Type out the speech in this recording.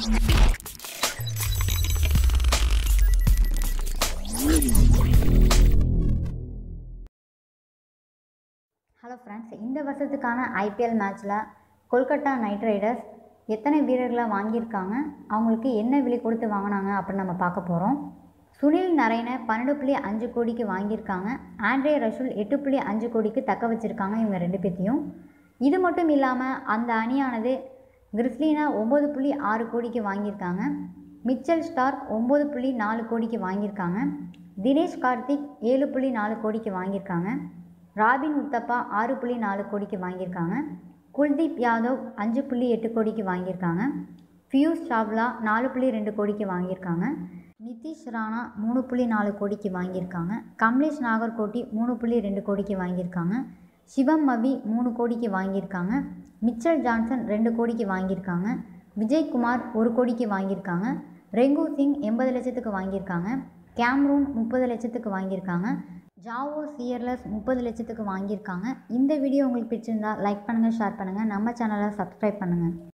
hello friends இந்த வருஷத்துக்கான IPL மேட்ச்சில் கொல்கத்தா நைட் ரைடர்ஸ் எத்தனை வீரர்களை வாங்கியிருக்காங்க அவங்களுக்கு என்ன விலை கொடுத்து வாங்கினாங்க அப்படின்னு நம்ம பார்க்க போகிறோம் சுனில் நரைனை பன்னெண்டு புள்ளி அஞ்சு கோடிக்கு வாங்கியிருக்காங்க ஆண்ட்ரே ரசூல் எட்டு புள்ளி அஞ்சு கோடிக்கு தக்க வச்சுருக்காங்க இவங்க ரெண்டு பேர்த்தையும் இது மட்டும் இல்லாமல் அந்த அணியானது கிறிஸ்லினா ஒம்பது புள்ளி ஆறு கோடிக்கு வாங்கியிருக்காங்க மிச்சல் ஸ்டார்க் ஒம்பது புள்ளி நாலு கோடிக்கு வாங்கியிருக்காங்க தினேஷ் கார்த்திக் ஏழு புள்ளி நாலு கோடிக்கு வாங்கியிருக்காங்க ராபின் உத்தப்பா ஆறு புள்ளி நாலு கோடிக்கு வாங்கியிருக்காங்க குல்தீப் யாதவ் அஞ்சு புள்ளி எட்டு கோடிக்கு வாங்கியிருக்காங்க பியூஷ் சாவ்லா நாலு புள்ளி ரெண்டு கோடிக்கு வாங்கியிருக்காங்க நிதிஷ் ராணா மூணு புள்ளி நாலு கோடிக்கு வாங்கியிருக்காங்க கமலேஷ் நாகர்கோட்டி மூணு புள்ளி ரெண்டு கோடிக்கு வாங்கியிருக்காங்க சிவம் மவி மூணு கோடிக்கு வாங்கியிருக்காங்க மிச்சல் ஜான்சன் ரெண்டு கோடிக்கு வாங்கியிருக்காங்க விஜய்குமார் ஒரு கோடிக்கு வாங்கியிருக்காங்க ரெங்கு சிங் எண்பது லட்சத்துக்கு வாங்கியிருக்காங்க கேம்ரூன் முப்பது லட்சத்துக்கு வாங்கியிருக்காங்க ஜாவோ சியர்லஸ் முப்பது லட்சத்துக்கு வாங்கியிருக்காங்க இந்த வீடியோ உங்களுக்கு பிடிச்சிருந்தா லைக் பண்ணுங்கள் ஷேர் பண்ணுங்கள் நம்ம சேனலை சப்ஸ்கிரைப் பண்ணுங்கள்